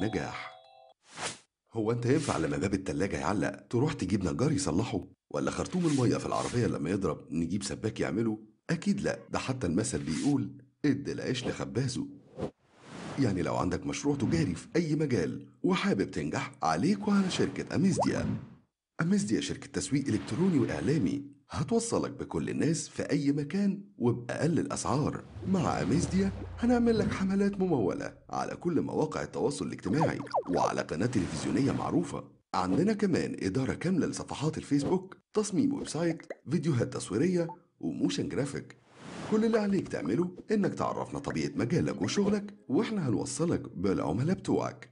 النجاح هو انت ينفع لما باب التلاجة يعلق تروح تجيب نجار يصلحه ولا خرطوم المية في العربية لما يضرب نجيب سباك يعمله أكيد لا ده حتى المثل بيقول ادي العيش لخبازه يعني لو عندك مشروع تجاري في أي مجال وحابب تنجح عليك وعلى شركة أميزديا أميزديا شركة تسويق إلكتروني وإعلامي هتوصلك بكل الناس في أي مكان وبأقل الأسعار مع أميزديا هنعمل لك حملات ممولة على كل مواقع التواصل الاجتماعي وعلى قناة تلفزيونية معروفة عندنا كمان إدارة كاملة لصفحات الفيسبوك تصميم ويب سايت فيديوهات تصويرية وموشن جرافيك كل اللي عليك تعمله إنك تعرفنا طبيعة مجالك وشغلك وإحنا هنوصلك بالعملاء بتوعك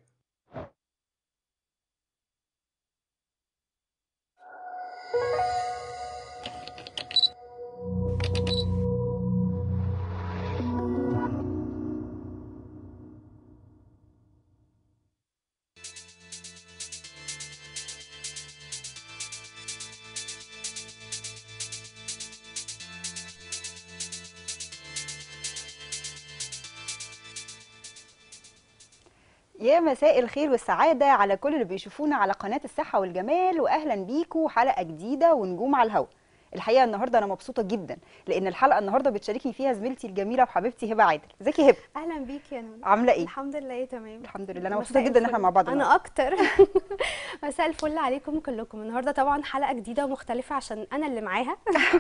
يا مساء الخير والسعادة على كل اللي بيشوفونا على قناة الصحة والجمال وأهلا بيكم حلقة جديدة ونجوم على الهوا الحقيقة النهاردة أنا مبسوطة جدا لأن الحلقة النهاردة بتشاركني فيها زميلتي الجميلة وحبيبتي هبة عادل ازيك يا هبة اهلا بيك يا نونا عاملة إيه؟ الحمد لله تمام الحمد لله أنا مساء مبسوطة جدا إن إحنا الفل. مع بعض انا النهاردة. اكتر مساء الفل عليكم كلكم النهارده طبعا حلقه جديده ومختلفه عشان انا اللي معاها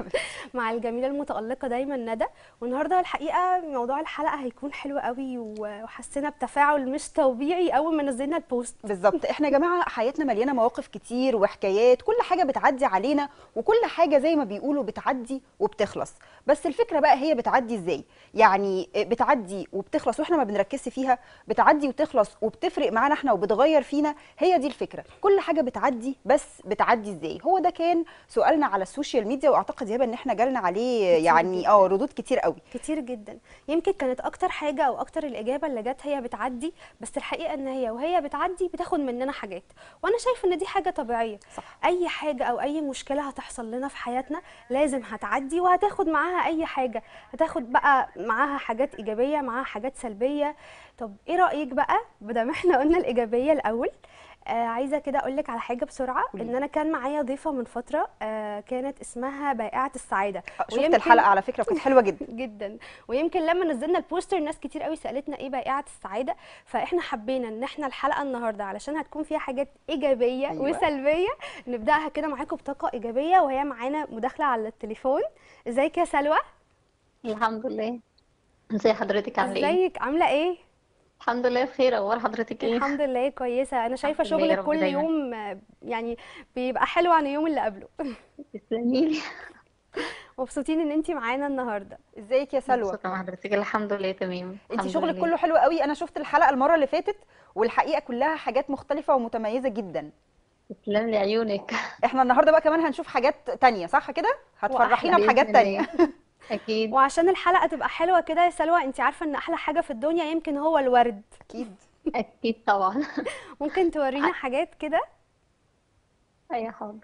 مع الجميله المتالقه دايما ندى والنهارده الحقيقه موضوع الحلقه هيكون حلو قوي وحسينا بتفاعل مش طبيعي اول ما نزلنا البوست بالظبط احنا يا جماعه حياتنا مليانه مواقف كتير وحكايات كل حاجه بتعدي علينا وكل حاجه زي ما بيقولوا بتعدي وبتخلص بس الفكره بقى هي بتعدي ازاي يعني بتعدي وبتخلص واحنا ما بنركزش فيها بتعدي وتخلص وبتفرق معانا احنا وبتغير فينا هي دي الفكره كل حاجه بتعدي بس بتعدي ازاي هو ده كان سؤالنا على السوشيال ميديا واعتقد يا هبه ان احنا جالنا عليه كتير يعني جداً. اه ردود كتير قوي كتير جدا يمكن كانت اكتر حاجه او اكتر الاجابه اللي جت هي بتعدي بس الحقيقه ان هي وهي بتعدي بتاخد مننا حاجات وانا شايفه ان دي حاجه طبيعيه صح. اي حاجه او اي مشكله هتحصل لنا في حياتنا لازم هتعدي وهتاخد معاها اي حاجه هتاخد بقى معاها حاجات ايجابيه معاها حاجات سلبيه طب ايه رايك بقى بدل ما احنا قلنا الايجابيه الاول آه عايزه كده اقول لك على حاجه بسرعه قولي. ان انا كان معايا ضيفه من فتره آه كانت اسمها بائعه السعاده شفت ويمكن- الحلقه على فكره كانت حلوه جدا جدا ويمكن لما نزلنا البوستر ناس كتير قوي سالتنا ايه بائعه السعاده فاحنا حبينا ان احنا الحلقه النهارده علشان هتكون فيها حاجات ايجابيه أيوة. أيوة. وسلبيه نبداها كده معاكم بطاقه ايجابيه وهي معانا مداخله على التليفون ازيك يا سلوى الحمد لله ازي حضرتك عامله ايه ازيك عامله ايه الحمد لله بخير اخبار حضرتك ايه الحمد لله كويسه انا شايفه الحمد لله يا شغلك رب كل دايما. يوم آه، يعني بيبقى حلو عن اليوم اللي قبله تسلمي لي مبسوطين ان انت معانا النهارده ازيك يا سلوى مبسوطه مع حضرتك الحمد لله تمام انت الحمد شغلك لله. كله حلو قوي انا شفت الحلقه المره اللي فاتت والحقيقه كلها حاجات مختلفه ومتميزه جدا تسلم لي عيونك احنا النهارده بقى كمان هنشوف حاجات تانية صح كده هتفرحينا بإذن بحاجات الله. تانية اكيد وعشان الحلقه تبقى حلوه كده يا سلوى انت عارفه ان احلى حاجه في الدنيا يمكن هو الورد اكيد اكيد طبعا ممكن تورينا حاجات كده اي حاضر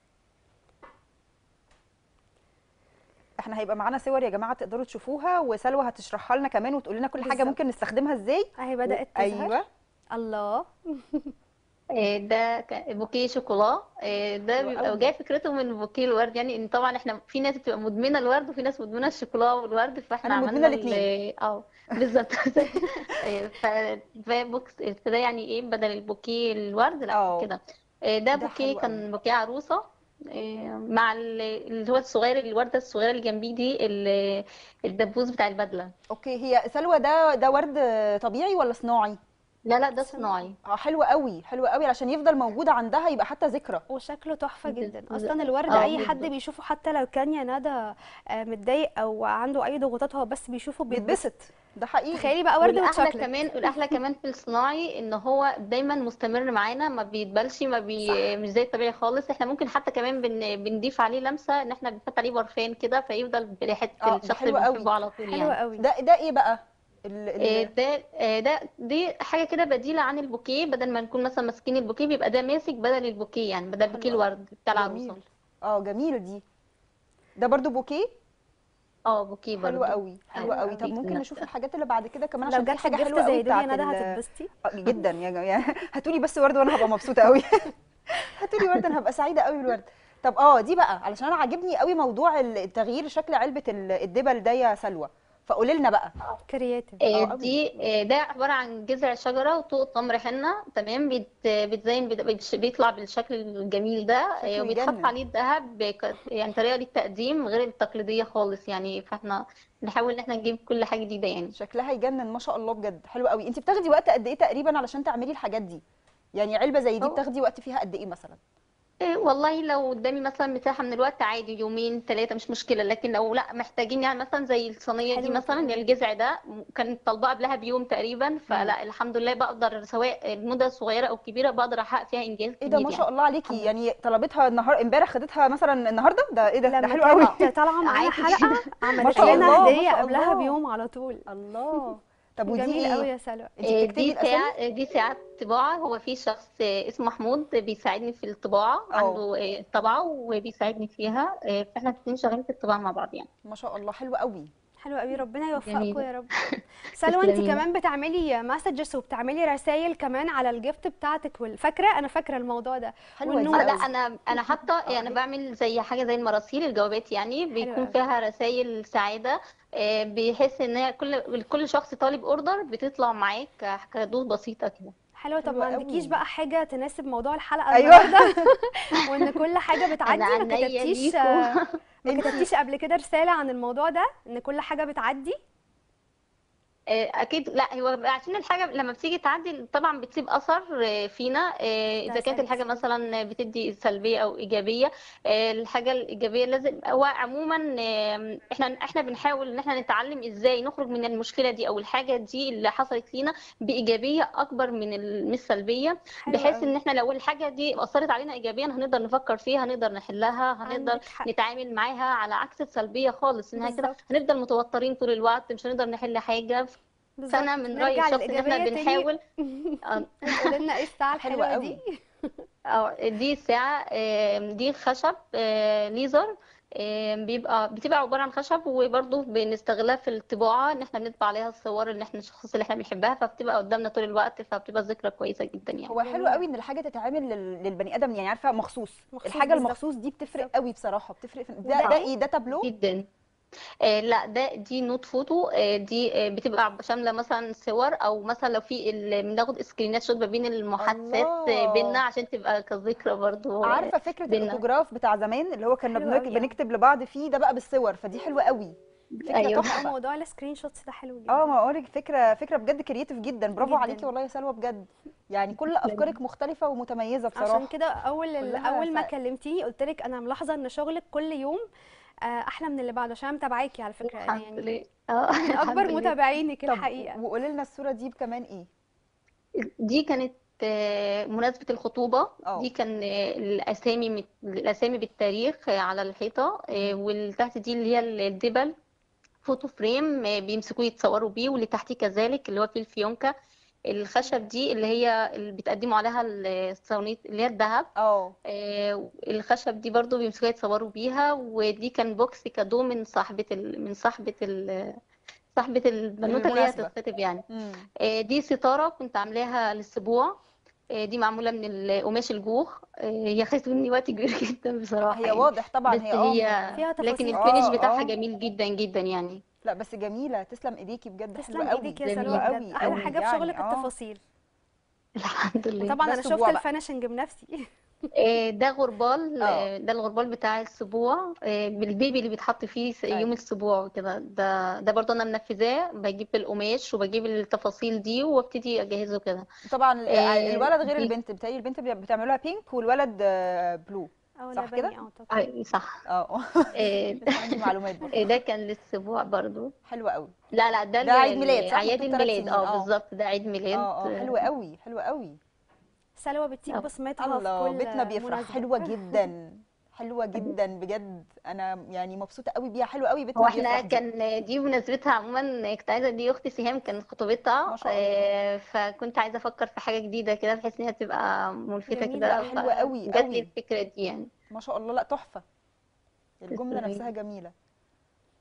احنا هيبقى معانا صور يا جماعه تقدروا تشوفوها وسلوى هتشرحها لنا كمان وتقول لنا كل حاجه بالظبط. ممكن نستخدمها ازاي اهي بدات تظهر ايوه الله إيه ده ك- بوكيه شوكولا إيه ده حلو بيبقى قوي. جاي فكرته من بوكيه الورد يعني ان طبعا احنا في ناس بتبقى مدمنه الورد وفي ناس مدمنه الشوكولا والورد فاحنا أنا مدمنة عملنا الاتنين. ال- اه بالظبط إيه، ف فبوكس فده يعني ايه بدل البوكيه الورد لا اه. كده إيه ده ده بوكيه حلو كان بوكيه عروسه إيه، مع ال- اللي هو الصغير الورده الصغيره اللي جنبيه دي ال- الدبوس بتاع البدله اوكي هي سلوى ده ده ورد طبيعي ولا صناعي لا لا ده صناعي اه حلو قوي حلو قوي عشان يفضل موجود عندها يبقى حتى ذكرى وشكله تحفه بز- جدا بز- اصلا الورد اه اي حد بالظبط. بيشوفه حتى لو كان يا ندى آه، متضايق او عنده اي ضغوطات هو بس بيشوفه بيتبسط بيتبسط ده حقيقي تخيلي بقى ورد والاحلى وشوكليت كمان والاحلى كمان في الصناعي ان هو دايما مستمر معانا ما بيتبلش ما بي مش زي الطبيعي خالص احنا ممكن حتى كمان بن... بنضيف عليه لمسه ان احنا بنحط عليه برفان كده فيفضل بريحه اه، ده الشخص حلو اللي قوي. بنحبه على طول حلوه يعني قوي ده ده ايه بقى ال إيه ال ده إيه ده دي حاجه كده بديله عن البوكيه بدل ما نكون مثلا ماسكين البوكيه بيبقى ده ماسك بدل البوكيه يعني بدل بوكيه حلو قوي. الورد بتاع جميل العروسه اه جميل دي ده برضو بوكيه اه بوكيه حلوه برضو قوي حلوه حلو قوي طب قوي ممكن نفس نشوف الحاجات اللي بعد كده كمان لو عشان في جت حاجه جفت حلوه قوي زي دنيا بتاعت ندى ال- هتتبسطي آه، جدا يا جماعه هاتولي بس ورد وانا هبقى مبسوطه قوي هاتولي ورد انا هبقى سعيده قوي بالورد طب اه دي بقى علشان انا عاجبني قوي موضوع التغيير شكل علبه ال- الدبل ده يا سلوى فقولي لنا بقى كرياتيف اه آه، قوي دي آه، ده عبارة عن جذع شجرة وطوق تمر حنة تمام بيت بيتزين بيت- بيتش- بيطلع بالشكل الجميل ده آه، شكله وبيتحط يجنن عليه الذهب بك- يعني طريقة للتقديم غير التقليدية خالص يعني فاحنا بنحاول ان احنا نجيب كل حاجة جديدة يعني شكلها يجنن ما شاء الله بجد حلو قوي انت بتاخدي وقت قد ايه تقريبا علشان تعملي الحاجات دي يعني علبه زي دي هو بتاخدي وقت فيها قد ايه مثلا إيه والله لو قدامي مثلا مساحة من الوقت عادي يومين ثلاثة مش مشكلة لكن لو لا محتاجين يعني مثلا زي الصينية دي حلوة مثلا كده الجذع ده كانت طالباه قبلها بيوم تقريبا امم فلا الحمد لله بقدر سواء المدة صغيرة أو كبيرة بقدر أحقق فيها إنجاز ايه ده كبير ما يعني شاء الله عليكي الحمد لله يعني طلبتها النهار امبارح خدتها مثلا النهارده ده ايه ده ده لما حلو قوي كانت طالعه معانا عادي حلقه ما عملت شاء لنا الله ما هديه شاء قبلها الله بيوم على طول الله طب ودي جميل قوي ايه يا سلوى انت إيه بتكتبي دي الاسامي ساعة دي ساعات طباعة هو في شخص إيه اسمه محمود بيساعدني في الطباعة اه عنده إيه طبعة وبيساعدني فيها إيه فاحنا الاتنين شغالين في الطباعة مع بعض يعني ما شاء الله حلو قوي حلو قوي ربنا يوفقكم جميل يا رب سلوى انت تسلمي كمان بتعملي مسجز وبتعملي رسائل كمان على الجفت بتاعتك وال- فاكره انا فاكره الموضوع ده حلوه دي اه والنوت لا قوي انا انا حاطه اه يعني بعمل زي حاجه زي المراسيل الجوابات يعني حلو بيكون قوي فيها رسائل سعاده آه، بحيث ان هي كل كل شخص طالب اوردر بتطلع معاك كحدود بسيطه كده حلوه طب حلو ما عندكيش قوي بقى حاجه تناسب موضوع الحلقه ايوه النهارده وان كل حاجه انا بتعدي ما عينيا كتبتيش ليكو ما انت كتبتيش قبل كده رساله عن الموضوع ده ان كل حاجه بتعدي آه، اكيد لا هو عشان الحاجه لما بتيجي تعدي طبعا بتسيب اثر آه، فينا آه، ده اذا كانت اساسي الحاجه مثلا بتدي سلبيه او ايجابيه آه، الحاجه الايجابيه لازم هو عموما آه، احنا احنا بنحاول ان احنا نتعلم ازاي نخرج من المشكله دي او الحاجه دي اللي حصلت لينا بايجابيه اكبر من ال- من السلبيه حلو بحيث قوي ان احنا لو الحاجه دي اثرت علينا ايجابيا هنقدر نفكر فيها هنقدر نحلها هنقدر عندك حق نتعامل معاها على عكس السلبيه خالص انها كده بالظبط هنفضل متوترين طول الوقت مش هنقدر نحل حاجه بالظبط فانا من رايي نرجع الشخصي ان احنا للايجابيه تاني بنحاول آه، وتقولي لنا ايه الساعه حلوه الحلوه دي قوي آه، دي ساعه آه، دي خشب آه، ليزر آه، بيبقى بتبقى عباره عن خشب وبرضه بنستغلها في الطباعه ان احنا بنطبع عليها الصور اللي احنا الشخص اللي احنا بنحبها فبتبقى قدامنا طول الوقت فبتبقى ذكرى كويسه جدا يعني هو حلو جميل قوي ان الحاجه تتعمل لل- للبني ادم يعني عارفه مخصوص مخصوص الحاجه بالظبط المخصوص دي بتفرق بالظبط قوي بصراحه بتفرق في ده وده ده اه ايه ده تابلو جدا آه لا ده دي نوت فوتو آه دي آه بتبقى شامله مثلا صور او مثلا لو في ال- بناخد سكرينات شوت ما بين المحادثات آه بينا الله عشان تبقى كذكرى برضو آه عارفه فكره بينا الاوتوجراف بتاع زمان اللي هو كنا حلو بنك- قوي اه بنكتب لبعض فيه ده بقى بالصور فدي حلوه قوي فكره ايوه لا تحفه موضوع السكرين شوتس ده حلو اه جدا ما اقولك فكره فكره بجد كرييتيف جدا برافو عليكي جدا والله يا سلوى بجد يعني كل تسلمي افكارك مختلفه ومتميزه عشان بصراحه كده اول ال- كلها اول ما ف... كلمتيني قلت لك انا ملاحظه ان شغلك كل يوم آه، احلى من اللي بعده عشان انا متابعاكي على فكره انا الحمد يعني لله اه من الحمد اكبر لله متابعينك طب الحقيقه وقولي لنا الصوره دي كمان ايه دي كانت آه، مناسبة الخطوبة اه دي كان آه، الأسامي مت- الأسامي بالتاريخ آه، على الحيطة آه، مم. واللي تحت دي اللي هي الدبل فوتو فريم آه، بيمسكوه يتصوروا بيه واللي تحتيه كذلك اللي هو فيه الفيونكة الخشب دي اللي هي اللي بتقدموا عليها الصوانيت اللي هي الذهب اه آه، الخشب دي برضو بيمسكوها يتصوروا بيها ودي كان بوكس كادو من صاحبة ال... من صاحبة ال... صاحبة البنوتة اللي هي للمناسبه هتتخطب يعني امم آه، دي ستارة كنت عاملاها للسبوع آه، دي معمولة من القماش الجوخ آه، هي خدت مني وقت كبير جدا بصراحة هي يعني واضح طبعا بس هي اه هي م- فيها لكن تفاصيل الفينش اه بتاعها اه جميل جدا جدا يعني لا بس جميله تسلم ايديكي بجد حلوه تسلم قوي ايدك يا جميل سلوى حلوه بجد قوي احلى قوي حاجه في يعني شغلك اه التفاصيل الحمد لله وطبعا ده انا شفت السبوع بقى الفينشنج بنفسي آه، ده غربال اه آه، ده الغربال بتاع السبوع آه، بالبيبي اللي بيتحط فيه س- يوم ايوه السبوع كده ده ده برضه انا منفذاه بجيب القماش وبجيب التفاصيل دي وابتدي اجهزه كده طبعا ال- آه، الولد غير دي البنت بتهيألي البنت بي- بتعملها بينك والولد آه، بلو او صح كده لبني اعتقد آه، صح اه آه، بس عندي معلومات برضه آه، ده كان للسبوع برضو حلوة قوي لا لا ده ده ال- عيد ميلاد ال- صح اعياد مكتوب ثلاث الميلاد سنين اه اه بالظبط ده عيد ميلاد اه اه حلوة قوي حلوة قوي سلوى بتسيب آه. بصمتها في الله كل بيتنا بيفرح مناسبه حلوة جدا حلوة جدا بجد انا يعني مبسوطة قوي بيها حلوة قوي هو بيتنا احنا بيفرح دي كان دي مناسبتها عموما كنت عايزه دي اختي سهام كانت خطوبتها ما شاء الله آه، فكنت عايزه افكر في حاجه جديده كده بحيث ان هي تبقى ملفته جميله كده قوي حلوة قوي فجات لي قوي الفكره دي يعني ما شاء الله لا تحفة الجملة تسلمي نفسها جميلة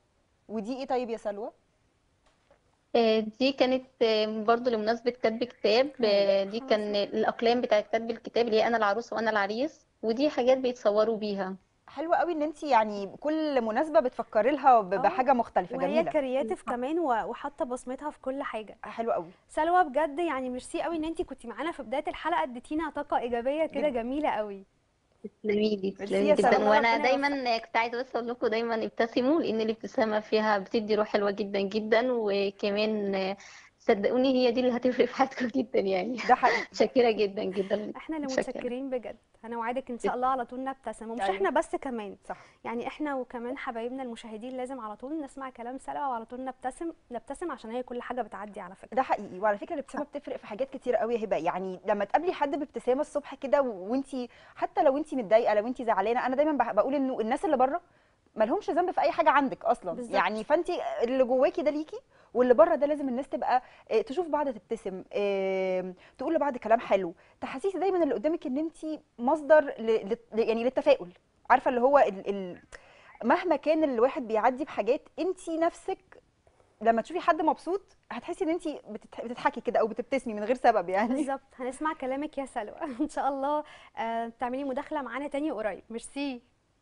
ودي ايه طيب يا سلوى آه، دي كانت آه، برضو لمناسبة كتب كتاب آه، دي خلاص. كان الأقلام بتاعت كتب الكتاب اللي هي أنا العروسة وأنا العريس ودي حاجات بيتصوروا بيها حلوة قوي ان انت يعني كل مناسبة بتفكري لها ب- آه. بحاجة مختلفة وهي جميلة كرياتيف كمان و- وحاطه بصمتها في كل حاجه حلوة قوي سلوى بجد يعني ميرسي قوي ان انت كنتي معانا في بدايه الحلقه اديتينا طاقه ايجابيه كده جدا. جميله قوي تسلمي لي ميرسي تسلمي يا جدا سلمى، وانا ربنا دايما كنت عايزه بس اقول لكم دايما ابتسموا لان الابتسامه فيها بتدي روح حلوه جدا جدا وكمان آه، صدقوني هي دي اللي هتفرق في حياتكم جدا يعني ده حقيقي شاكره جدا جدا احنا اللي متشكرة. متشكرين بجد انا وعدك ان شاء الله على طول نبتسم ومش أيوة. احنا بس كمان صح يعني احنا وكمان حبايبنا المشاهدين لازم على طول نسمع كلام سلوى وعلى طول نبتسم نبتسم عشان هي كل حاجه بتعدي على فكره ده حقيقي وعلى فكره الابتسامه بتفرق في حاجات كتير قوي يا هبه يعني لما تقابلي حد بابتسامه الصبح كده وانت حتى لو انت متضايقه لو انت زعلانه انا دايما بح- بقول انه الناس اللي بره ما لهمش ذنب في اي حاجه عندك اصلا بالظبط. يعني فانت اللي جواكي ده ليكي واللي بره ده لازم الناس تبقى آه، تشوف بعض تبتسم آه، تقول لبعض كلام حلو تحسيسي دايما اللي قدامك ان انت مصدر ل... ل... يعني للتفاؤل عارفه اللي هو ال... ال... مهما كان الواحد بيعدي بحاجات انت نفسك لما تشوفي حد مبسوط هتحسي ان انت بتضحكي كده او بتبتسمي من غير سبب يعني بالظبط هنسمع كلامك يا سلوى ان شاء الله آه، تعملي مداخله معانا تاني قريب ميرسي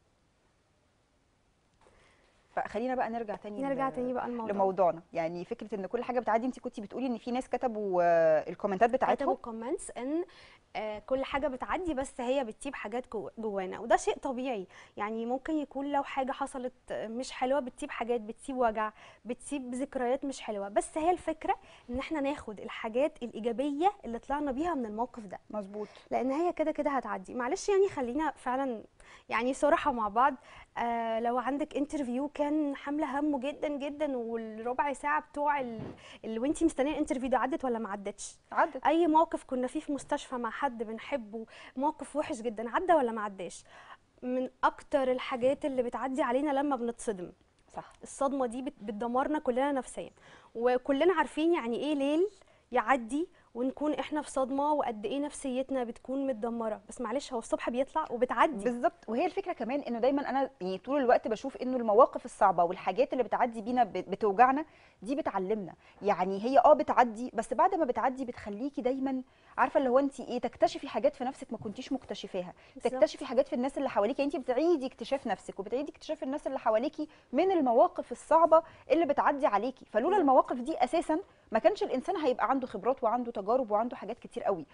فخلينا بقى نرجع تاني نرجع ل- تاني بقى الموضوع لموضوعنا يعني فكره ان كل حاجه بتعدي انت كنتي بتقولي ان في ناس كتبوا آه، الكومنتات كتبوا بتاعتهم كومنتس ان آه، كل حاجه بتعدي بس هي بتسيب حاجات جو- جوانا وده شيء طبيعي يعني ممكن يكون لو حاجه حصلت آه، مش حلوه بتسيب حاجات بتسيب وجع بتسيب ذكريات مش حلوه بس هي الفكره ان احنا ناخد الحاجات الايجابيه اللي طلعنا بيها من الموقف ده مظبوط لان هي كده كده هتعدي معلش يعني خلينا فعلا يعني صراحه مع بعض آه لو عندك انترفيو كان حامله همه جدا جدا والربع ساعه بتوع ال- اللي وانتي مستنيه الانترفيو ده عدت ولا ما عدتش عدت اي موقف كنا فيه في مستشفى مع حد بنحبه موقف وحش جدا عدى ولا ما عداش من اكتر الحاجات اللي بتعدي علينا لما بنتصدم صح الصدمه دي بت- بتدمرنا كلنا نفسيا وكلنا عارفين يعني ايه ليل يعدي ونكون احنا في صدمه وقد ايه نفسيتنا بتكون متدمره بس معلش هو الصبح بيطلع وبتعدي بالظبط وهي الفكره كمان انه دايما انا يعني طول الوقت بشوف انه المواقف الصعبه والحاجات اللي بتعدي بينا بت- بتوجعنا دي بتعلمنا يعني هي اه بتعدي بس بعد ما بتعدي بتخليكي دايما عارفه اللي هو انت ايه تكتشفي حاجات في نفسك ما كنتيش مكتشفاها بالظبط. تكتشفي حاجات في الناس اللي حواليكي انت بتعيدي اكتشاف نفسك وبتعيدي اكتشاف الناس اللي حواليكي من المواقف الصعبه اللي بتعدي عليكي فلولا بالظبط. المواقف دي اساسا ما كانش الانسان هيبقى عنده خبرات وعنده تجارب وعنده حاجات كتير قوي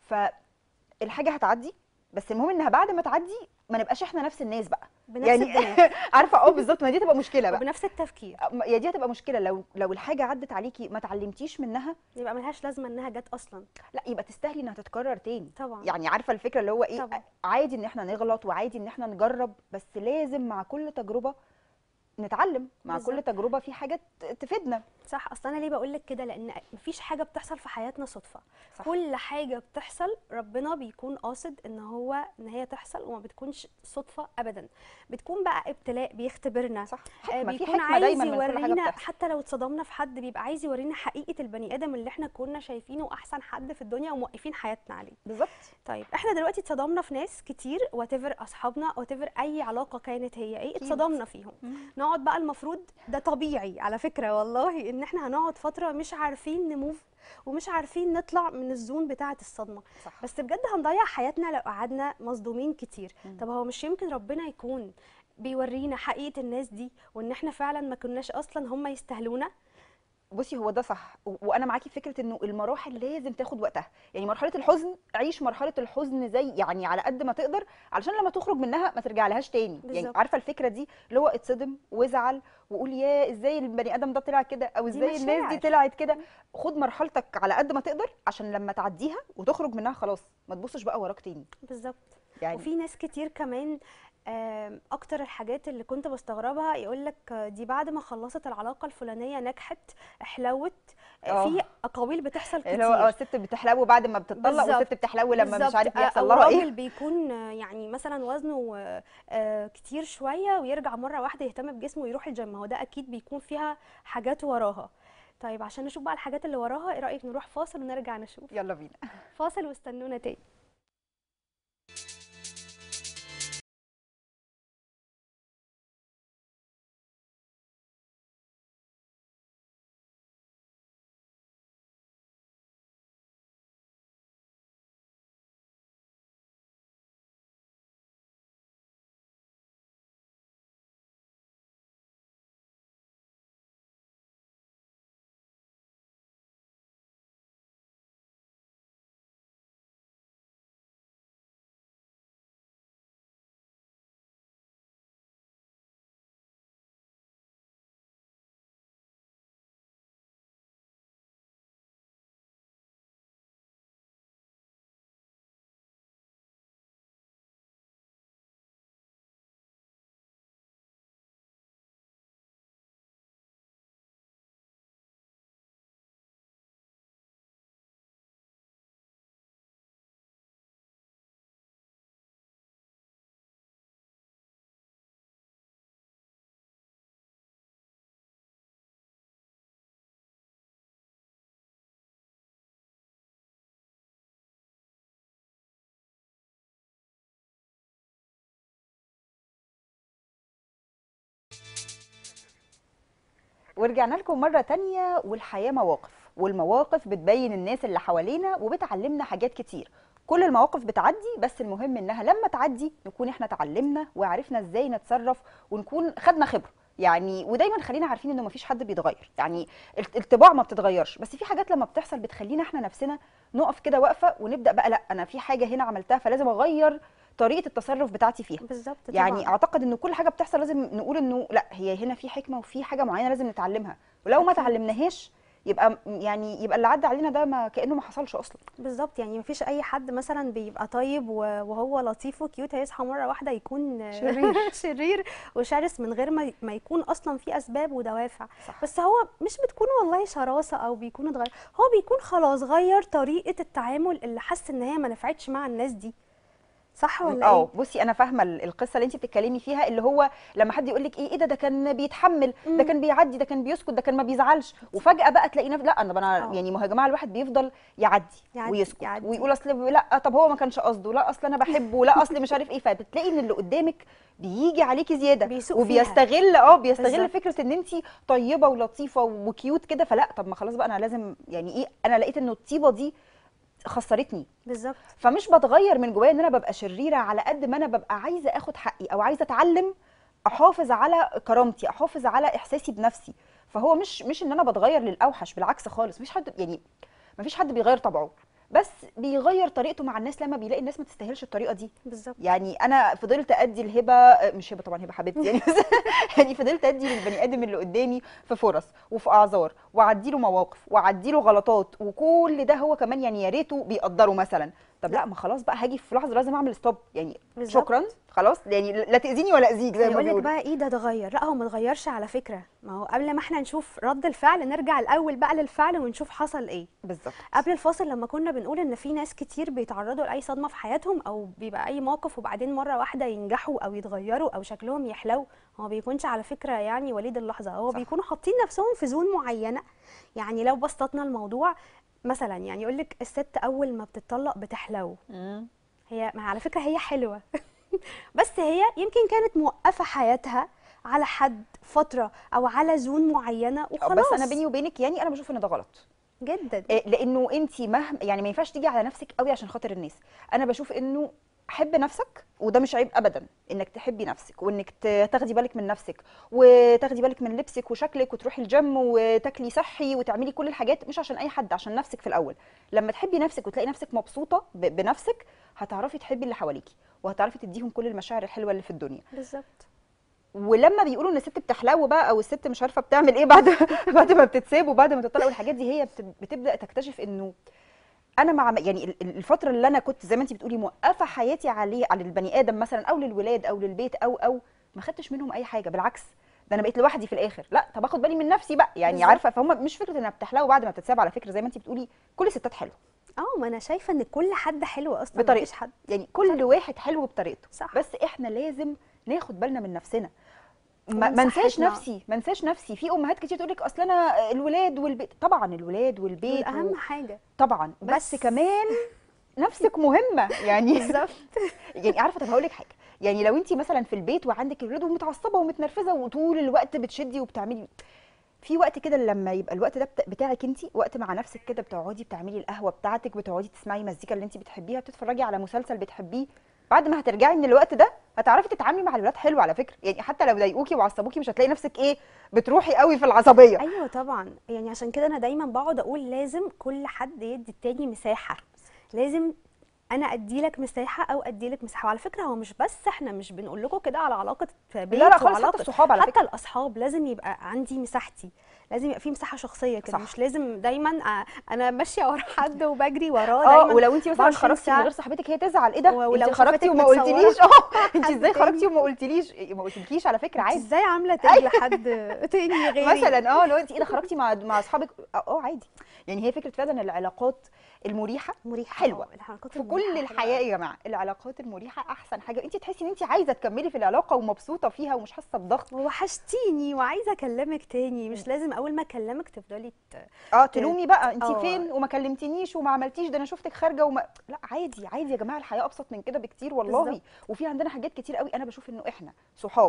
فالحاجه هتعدي بس المهم انها بعد ما تعدي ما نبقاش احنا نفس الناس بقى بنفس يعني الدماغ عارفه اه بالظبط ما دي تبقى مشكله بقى وبنفس التفكير أم- يا دي هتبقى مشكله لو لو الحاجه عدت عليكي ما اتعلمتيش منها يبقى ملهاش لازمه انها جت اصلا لا يبقى تستاهلي انها تتكرر تاني طبعا يعني عارفه الفكره اللي هو ايه طبعا. عادي ان احنا نغلط وعادي ان احنا نجرب بس لازم مع كل تجربه نتعلم مع كل بالظبط. تجربه في حاجه ت- تفيدنا صح اصل انا ليه بقول لك كده لان مفيش حاجه بتحصل في حياتنا صدفه صح. كل حاجه بتحصل ربنا بيكون قاصد ان هو ان هي تحصل وما بتكونش صدفه ابدا بتكون بقى ابتلاء بيختبرنا صح آه، حكمه في بيكون حكمه عايز دايما من كل حاجه يورينا بتحصل حتى لو اتصدمنا في حد بيبقى عايز يورينا حقيقه البني ادم اللي احنا كنا شايفينه احسن حد في الدنيا وموقفين حياتنا عليه بالظبط طيب احنا دلوقتي اتصدمنا في ناس كتير واتيفر اصحابنا واتيفر اي علاقه كانت هي ايه أكيد. اتصدمنا فيهم نقعد بقى المفروض ده طبيعي على فكره والله ان احنا هنقعد فتره مش عارفين نموف ومش عارفين نطلع من الزون بتاعه الصدمه صح بس بجد هنضيع حياتنا لو قعدنا مصدومين كتير مم. طب هو مش يمكن ربنا يكون بيورينا حقيقه الناس دي وان احنا فعلا ما كناش اصلا هم يستاهلونا بصي هو ده صح و- وانا معاكي في فكره انه المراحل لازم تاخد وقتها يعني مرحله الحزن عيش مرحله الحزن زي يعني على قد ما تقدر علشان لما تخرج منها ما ترجع لهاش تاني يعني بالظبط. عارفه الفكره دي اللي هو اتصدم وازعل وقول يا ازاي البني ادم ده طلع كده او دي ازاي الناس دي مشاعر. طلعت كده خد مرحلتك على قد ما تقدر عشان لما تعديها وتخرج منها خلاص ما تبصش بقى وراك تاني بالظبط يعني وفي ناس كتير كمان آم، اكتر الحاجات اللي كنت بستغربها يقول لك دي بعد ما خلصت العلاقه الفلانيه نجحت حلوت آه. في اقاويل بتحصل اللي هو اه كتير الست بتحلو بعد ما بتطلق بالظبط. والست بتحلو لما مش بالظبط. عارف آه، يحصل او لها ايه راجل بيكون آه، يعني مثلا وزنه آه، آه، كتير شويه ويرجع مره واحده يهتم بجسمه ويروح الجيم هو ده اكيد بيكون فيها حاجات وراها طيب عشان نشوف بقى الحاجات اللي وراها ايه رايك نروح فاصل ونرجع نشوف يلا بينا فاصل واستنونا تاني ورجعنا لكم مرة تانية والحياة مواقف والمواقف بتبين الناس اللي حوالينا وبتعلمنا حاجات كتير كل المواقف بتعدي بس المهم انها لما تعدي نكون احنا اتعلمنا وعرفنا ازاي نتصرف ونكون خدنا خبرة يعني ودايما خلينا عارفين انه مفيش حد بيتغير يعني الت- الطباع ما بتتغيرش بس في حاجات لما بتحصل بتخلينا احنا نفسنا نقف كده واقفه ونبدا بقى لا انا في حاجه هنا عملتها فلازم اغير طريقه التصرف بتاعتي فيها بالظبط يعني طبعاً. اعتقد انه كل حاجه بتحصل لازم نقول انه لا هي هنا في حكمه وفي حاجه معينه لازم نتعلمها ولو ما أكيد. اتعلمناهاش يبقى يعني يبقى اللي عدى علينا ده ما كانه ما حصلش اصلا بالظبط يعني مفيش اي حد مثلا بيبقى طيب و- وهو لطيف وكيوت هيصحى مره واحده يكون شرير. شرير وشرس من غير ما ما يكون اصلا في اسباب ودوافع صح. بس هو مش بتكون والله شراسه او بيكون اتغير هو بيكون خلاص غير طريقه التعامل اللي حس ان هي ما نفعتش مع الناس دي صح ولا اه ايه بصي انا فاهمه ال- القصه اللي انت بتتكلمي فيها اللي هو لما حد يقول لك ايه ايه ده ده كان بيتحمل ده مم. كان بيعدي ده كان بيسكت ده كان ما بيزعلش وفجاه بقى تلاقي نفسك لا انا انا اه. يعني ما هو يا جماعه الواحد بيفضل يعدي, يعدي- ويسكت يعدي. ويقول اصل لا طب هو ما كانش قصده لا اصل انا بحبه لا اصل مش عارف ايه فبتلاقي ان اللي قدامك بيجي عليكي زياده بيسوق فيها. وبيستغل اه بيستغل بالظبط. فكره ان انت طيبه ولطيفه وكيوت كده فلا طب ما خلاص بقى انا لازم يعني ايه انا لقيت انه الطيبه دي خسرتني بالظبط فمش بتغير من جوايا ان انا ببقى شريره على قد ما انا ببقى عايزه اخد حقي او عايزه اتعلم احافظ على كرامتي احافظ على احساسي بنفسي فهو مش مش ان انا بتغير للاوحش بالعكس خالص مفيش حد يعني مفيش حد بيغير طبعه بس بيغير طريقته مع الناس لما بيلاقي الناس ما تستاهلش الطريقه دي بالظبط يعني انا فضلت ادي الهبه مش هبه طبعا هبه حبيبتي يعني بس يعني فضلت ادي للبني ادم اللي قدامي في فرص وفي اعذار واعدي له مواقف واعدي له غلطات وكل ده هو كمان يعني يا ريته بيقدره مثلا طب لا ما خلاص بقى هاجي في لحظه لازم اعمل ستوب يعني بالظبط. شكرا خلاص يعني لا تاذيني ولا اذيك زي ما يقول لك بيقولوا بقى ايه ده اتغير لا هو ما اتغيرش على فكره ما هو قبل ما احنا نشوف رد الفعل نرجع الاول بقى للفعل ونشوف حصل ايه بالظبط قبل الفاصل لما كنا بنقول ان في ناس كتير بيتعرضوا لاي صدمه في حياتهم او بيبقى اي موقف وبعدين مره واحده ينجحوا او يتغيروا او شكلهم يحلو هو بيكونش على فكره يعني وليد اللحظه هو صح. بيكونوا حاطين نفسهم في زون معينه يعني لو بسطنا الموضوع مثلا يعني يقول لك الست اول ما بتطلق بتحلو مم. هي ما على فكره هي حلوه بس هي يمكن كانت موقفه حياتها على حد فتره او على زون معينه وخلاص بس انا بيني وبينك يعني انا بشوف ان ده غلط جدا إيه، لانه انت مهما يعني ما ينفعش تيجي على نفسك قوي عشان خاطر الناس انا بشوف انه حب نفسك وده مش عيب ابدا انك تحبي نفسك وانك ت- تاخدي بالك من نفسك وتاخدي بالك من لبسك وشكلك وتروحي الجيم وتاكلي صحي وتعملي كل الحاجات مش عشان اي حد عشان نفسك في الاول لما تحبي نفسك وتلاقي نفسك مبسوطه ب- بنفسك هتعرفي تحبي اللي حواليكي وهتعرفي تديهم كل المشاعر الحلوه اللي في الدنيا بالظبط ولما بيقولوا ان الست بتحلو بقى او الست مش عارفه بتعمل ايه بعد بعد ما بتتساب وبعد ما تطلق والحاجات دي هي بت- بتبدا تكتشف انه انا مع يعني ال- ال- الفتره اللي انا كنت زي ما انت بتقولي موقفه حياتي عليه على البني ادم مثلا او للولاد او للبيت او او ما خدتش منهم اي حاجه بالعكس ده انا بقيت لوحدي في الاخر لا طب اخد بالي من نفسي بقى يعني بالظبط. عارفه فهم مش فكره انها بتحلو بعد ما بتتساب على فكره زي ما انت بتقولي كل الستات حلوه اه ما انا شايفه ان كل حد حلو اصلا بطريقته. مفيش حد يعني كل واحد حلو بطريقته صح. بس احنا لازم ناخد بالنا من نفسنا ما ما ومن انساش صحتنا. نفسي ما انساش نفسي في امهات كتير تقول لك اصل انا الولاد والبيت طبعا الولاد والبيت اهم و... حاجه طبعا بس, بس- كمان نفسك مهمه يعني بالظبط يعني عارفه طب هقول لك حاجه يعني لو انت مثلا في البيت وعندك الولاد ومتعصبه ومتنرفزه وطول الوقت بتشدي وبتعملي في وقت كده لما يبقى الوقت ده بتا- بتاعك انت وقت مع نفسك كده بتقعدي بتعملي القهوه بتاعتك بتقعدي تسمعي مزيكا اللي انت بتحبيها بتتفرجي على مسلسل بتحبيه بعد ما هترجعي من الوقت ده هتعرفي تتعاملي مع الولاد حلو على فكره يعني حتى لو ضايقوكي وعصبوكي مش هتلاقي نفسك ايه بتروحي قوي في العصبيه ايوه طبعا يعني عشان كده انا دايما بقعد اقول لازم كل حد يدي التاني مساحه لازم انا ادي لك مساحه او ادي لك مساحه وعلى فكره هو مش بس احنا مش بنقول لكم كده على علاقه بيت لا لا خالص حتى وعلاقه الصحاب على حتى فكره الاصحاب لازم يبقى عندي مساحتي لازم يبقى في مساحه شخصيه كده صح. مش لازم دايما أ- انا ماشيه ورا حد وبجري وراه اه دايما ولو انت مثلا 24 خرجتي من ساعة. غير صاحبتك هي تزعل ايه ده ولو انت خرجتي شافتك وما متصورة قلتليش اه انت حد ازاي تاني. خرجتي وما قلتليش ما قلتلكيش على فكره انت عادي ازاي عامله تاج لحد تاني غيري مثلا اه لو انت ايه ده خرجتي مع مع اصحابك اه اه عادي يعني هي فكره فعلا العلاقات المريحه مريحه حلوة. آه، العلاقات في المريحة كل حلوة الحياه يا جماعه العلاقات المريحه احسن حاجه انت تحسي ان انت عايزه تكملي في العلاقه ومبسوطه فيها ومش حاسه بضغط وحشتيني وعايزه اكلمك تاني مش لازم اول ما اكلمك تفضلي ت... اه تلومي بقى انت اه. فين وما كلمتنيش وما عملتيش ده انا شفتك خارجه وما لا عادي عادي يا جماعه الحياه ابسط من كده بكتير والله بالظبط. وفي عندنا حاجات كتير قوي انا بشوف انه احنا صحاب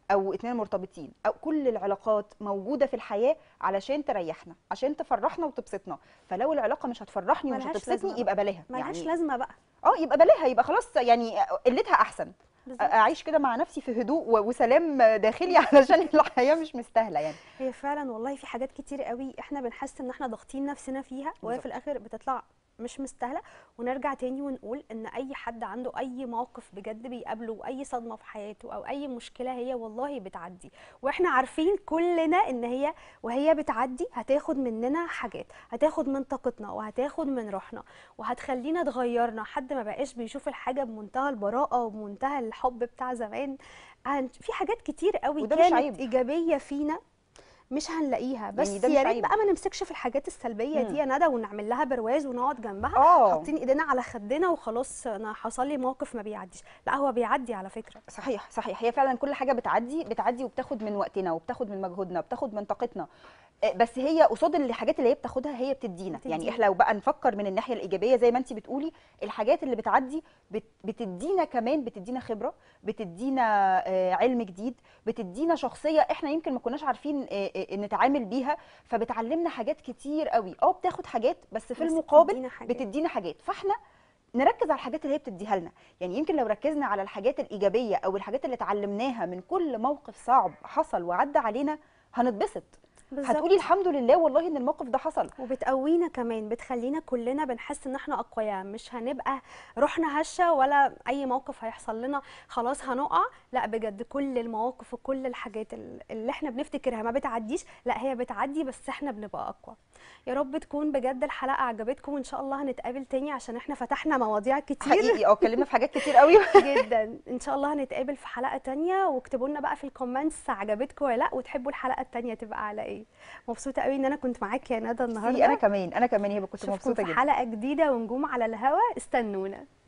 او اتنين مرتبطين او كل العلاقات موجوده في الحياه علشان تريحنا عشان تفرحنا وتبسطنا فلو العلاقه مش هتفرحني ومش ملهاش هتبسطني لازمة يبقى بلاها ملهاش يعني لازمه بقى اه يبقى بلاها يبقى خلاص يعني قلتها احسن بالظبط. اعيش كده مع نفسي في هدوء و- وسلام داخلي علشان الحياه مش مستاهله يعني هي فعلا والله في حاجات كتير قوي احنا بنحس ان احنا ضاغطين نفسنا فيها وهي في الاخر بتطلع مش مستاهله ونرجع تاني ونقول ان اي حد عنده اي موقف بجد بيقابله اي صدمه في حياته او اي مشكله هي والله بتعدي واحنا عارفين كلنا ان هي وهي بتعدي هتاخد مننا حاجات هتاخد من طاقتنا وهتاخد من روحنا وهتخلينا اتغيرنا حد ما بقاش بيشوف الحاجه بمنتهى البراءه وبمنتهى الحب بتاع زمان هن- في حاجات كتير قوي وده مش كانت عيب. ايجابيه فينا مش هنلاقيها بس يعني ده مش يا ريت عيب. بقى ما نمسكش في الحاجات السلبيه دي يا ندى ونعمل لها برواز ونقعد جنبها اه حاطين ايدينا على خدنا وخلاص انا حصل لي موقف ما بيعديش لا هو بيعدي على فكره صحيح صحيح هي فعلا كل حاجه بتعدي بتعدي وبتاخد من وقتنا وبتاخد من مجهودنا وبتاخد من طاقتنا آه، بس هي قصاد الحاجات اللي هي بتاخدها هي بتدينا يعني بتدينا. احنا لو بقى نفكر من الناحيه الايجابيه زي ما انت بتقولي الحاجات اللي بتعدي بت- بتدينا كمان بتدينا خبره بتدينا آه، علم جديد بتدينا شخصيه احنا يمكن ما كناش عارفين آه، آه، نتعامل بيها فبتعلمنا حاجات كتير قوي اه بتاخد حاجات بس في بس المقابل بتدينا حاجات. بتدينا حاجات فاحنا نركز على الحاجات اللي هي بتديها لنا يعني يمكن لو ركزنا على الحاجات الايجابيه او الحاجات اللي اتعلمناها من كل موقف صعب حصل وعدى علينا هنتبسط بالظبط. هتقولي الحمد لله والله ان الموقف ده حصل وبتقوينا كمان بتخلينا كلنا بنحس ان احنا اقوياء مش هنبقى روحنا هشه ولا اي موقف هيحصل لنا خلاص هنقع لا بجد كل المواقف وكل الحاجات ال- اللي احنا بنفتكرها ما بتعديش لا هي بتعدي بس احنا بنبقى اقوى يا رب تكون بجد الحلقه عجبتكم وان شاء الله هنتقابل تاني عشان احنا فتحنا مواضيع كتير حقيقي اه اتكلمنا في حاجات كتير قوي جدا ان شاء الله هنتقابل في حلقه تانية واكتبوا لنا بقى في الكومنتس عجبتكم ولا لا وتحبوا الحلقه التانية تبقى على ايه مبسوطه قوي ان انا كنت معاكي يا ندى النهارده انا كمان انا كمان هي كنت اشوفكم مبسوطه في جدا حلقه جديده ونجوم على الهوا استنونا